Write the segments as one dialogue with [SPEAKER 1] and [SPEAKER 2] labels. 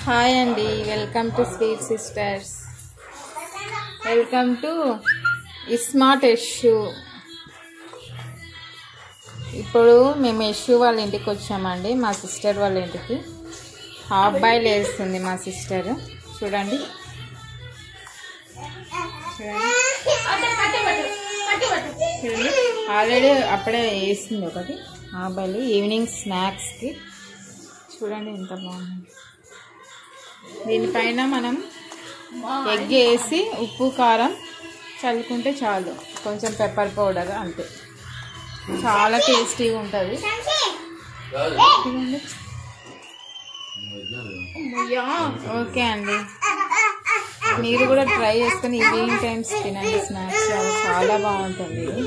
[SPEAKER 1] Hi అండి welcome to sweet sisters welcome to smart Yashu ఇప్పుడు మేము యశు వాళ్ళ ఇంటికి వచ్చామండి మా సిస్టర్ వాళ్ళ ఇంటికి హాఫ్ బాయిల్ వేస్తుంది మా సిస్టర్ చూడండి చూడండి ఆల్రెడీ అప్పుడే వేసింది ఒకటి హాఫ్ బాయిల్ ఈవినింగ్ స్నాక్స్కి చూడండి ఎంత బాగుంది దీనిపైన మనం ఎగ్ వేసి ఉప్పు కారం చల్లుకుంటే చాలు కొంచెం పెప్పర్ పౌడర్ అంతే చాలా టేస్టీగా ఉంటుంది చూడండి. ఓకే అండి మీరు కూడా ట్రై చేసుకొని ఈవినింగ్ టైమ్స్ తినండి స్నాక్స్ చాలా చాలా బాగుంటుంది ఇది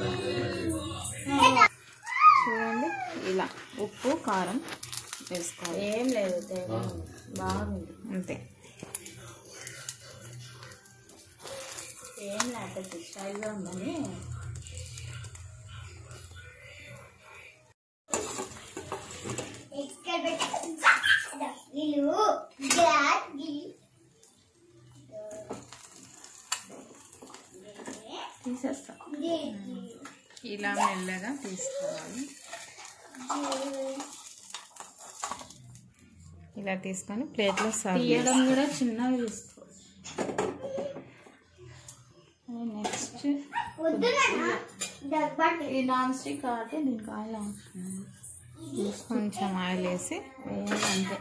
[SPEAKER 1] చూడండి ఇలా ఉప్పు కారం వేసుకోవాలి
[SPEAKER 2] ఏం లేదు తేడా బాగుంది
[SPEAKER 1] అంతే
[SPEAKER 2] ఏం లేకపోతే స్టైల్గా ఉందని
[SPEAKER 1] తీసేస్తా ఇలా మెల్లగా తీసుకోవాలి ఇలా తీసుకొని ప్లేట్లో సర్వ్
[SPEAKER 2] తీయడం కూడా చిన్నగా తీసుకో
[SPEAKER 1] నెక్స్ట్
[SPEAKER 2] ఈ నాన్ స్టిక్ కాబట్టి దీనికి ఆయిల్ అవసరం
[SPEAKER 1] కొంచెం ఆయిల్ వేసి
[SPEAKER 2] లేదు అంతే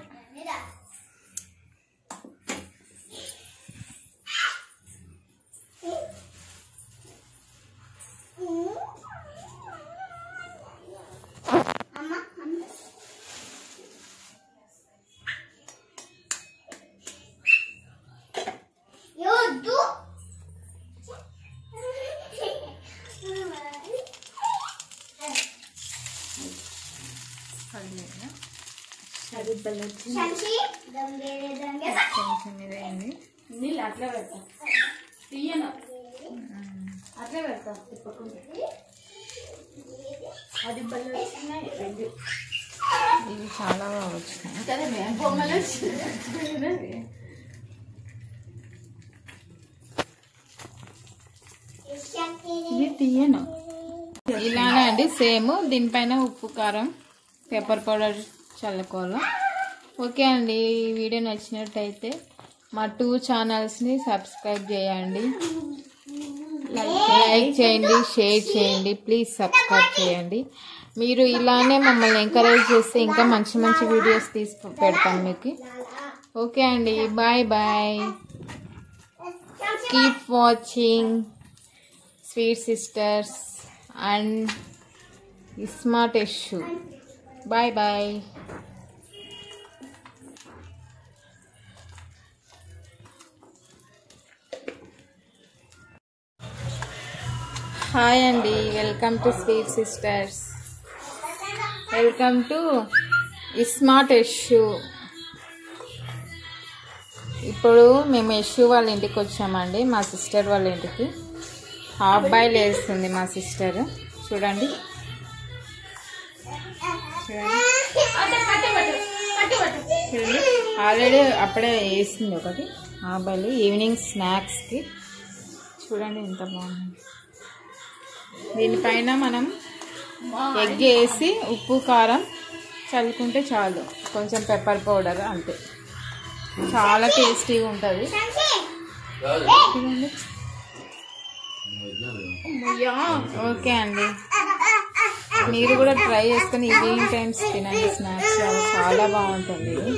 [SPEAKER 1] పర్లేదా?
[SPEAKER 2] అది బల్ల వచ్చింది
[SPEAKER 1] కొంచెం ఇదేంది
[SPEAKER 2] నీళ్ళు అట్లా పెడతా తీయను అట్లే పెడతా తిప్పకుండా అది బల్ల వచ్చినాయి రెండు
[SPEAKER 1] ఇవి చాలా బాగా వచ్చినాయి
[SPEAKER 2] సరే మేము బొమ్మలు వచ్చినాయి ఇది తీయను
[SPEAKER 1] ఇలానే అండి సేమ్ దీనిపైన ఉప్పు కారం పెప్పర్ పౌడర్ చల్లుకోవాలి ఓకే అండి ఈ వీడియో నచ్చినట్టయితే మా టూ ఛానల్స్ని సబ్స్క్రైబ్ చేయండి లైక్ చేయండి షేర్ చేయండి ప్లీజ్ సబ్స్క్రైబ్ చేయండి మీరు ఇలానే మమ్మల్ని ఎంకరేజ్ చేస్తే ఇంకా మంచి మంచి వీడియోస్ తీసి పెడతాం మీకు ఓకే అండి bye bye keep watching sweet sisters and smart issue bye bye hi అండి welcome to sweet sisters welcome to smart issue ఇప్పుడు మేము యశు వాళ్ళ ఇంటికి వచ్చామండి మా సిస్టర్ వాళ్ళ ఇంటికి హాఫ్ బాయిల్ వేస్తుంది మా సిస్టర్ చూడండి చూడండి ఆల్రెడీ అప్పుడే వేసింది ఒకటి హాఫ్ బాయిల్ ఈవినింగ్ స్నాక్స్కి చూడండి ఎంత బాగుంది దీనిపైన మనం ఎగ్ వేసి ఉప్పు కారం చల్లుకుంటే చాలు కొంచెం పెప్పర్ పౌడర్ అంతే చాలా టేస్టీగా ఉంటుంది చూడండి. ఓకే అండి మీరు కూడా ట్రై చేసుకొని ఈవినింగ్ టైమ్స్ తినండి స్నాక్స్ చాలా చాలా బాగుంటుంది ఇది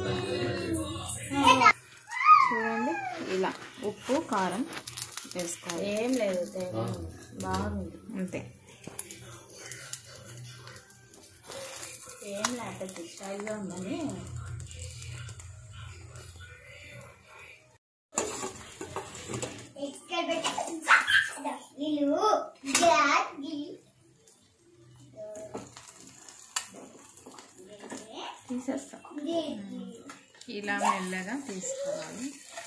[SPEAKER 1] చూడండి ఇలా ఉప్పు కారం వేసుకోవాలి
[SPEAKER 2] ఏం లేదు తేడా బాగుంది
[SPEAKER 1] అంతే
[SPEAKER 2] ఏం లేకపోతే స్టైల్గా ఉందని తీసేస్తా
[SPEAKER 1] ఇలా మెల్లగా తీసుకోవాలి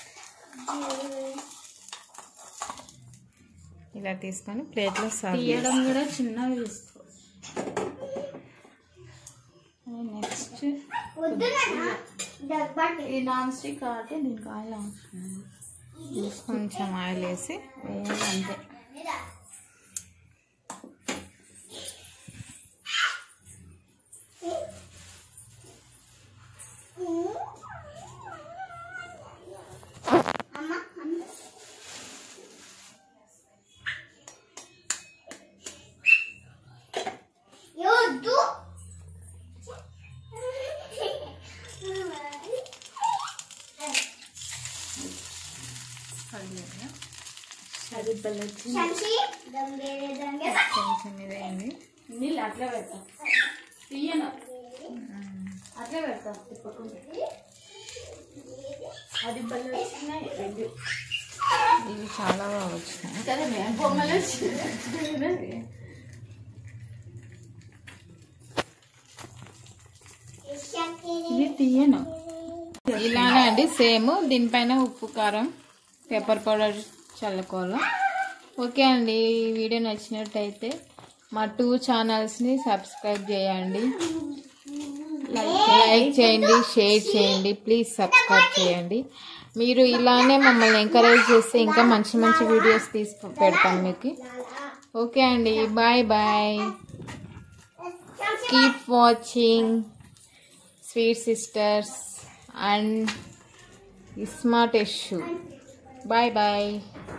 [SPEAKER 1] ఇలా తీసుకొని ప్లేట్లో సర్వ్
[SPEAKER 2] తీయడం కూడా చిన్నగా తీసుకో
[SPEAKER 1] నెక్స్ట్
[SPEAKER 2] వద్దు ఈ నాన్ స్టిక్ కాబట్టి దీనికి ఆయిల్ అవసరం లేదు.
[SPEAKER 1] కొంచెం ఆయిల్ వేసి
[SPEAKER 2] వేయాలి అంతే అది పళ్ళు వచ్చింది
[SPEAKER 1] కొంచెం ఇదేంది
[SPEAKER 2] నీళ్ళు అట్లే పెడతా తీయను అట్లే పెడతా తిప్పకుండా అది పళ్ళు వచ్చినాయి రెండు
[SPEAKER 1] ఇవి చాలా బాగా వచ్చినాయి
[SPEAKER 2] సరే మేము బొమ్మలు వచ్చినాయి ఇది తీయను
[SPEAKER 1] ఇలానే అండి సేమ్ దీనిపైన ఉప్పు కారం పెప్పర్ పౌడర్ చల్లుకోవాలి ఓకే అండి ఈ వీడియో నచ్చినట్టయితే మా టూ ఛానల్స్ని సబ్స్క్రైబ్ చేయండి లైక్ చేయండి షేర్ చేయండి ప్లీజ్ సబ్స్క్రైబ్ చేయండి మీరు ఇలానే మమ్మల్ని ఎంకరేజ్ చేస్తే ఇంకా మంచి మంచి వీడియోస్ తీసి పెడతాం మీకు ఓకే అండి bye bye keep watching sweet sisters and smart issue bye bye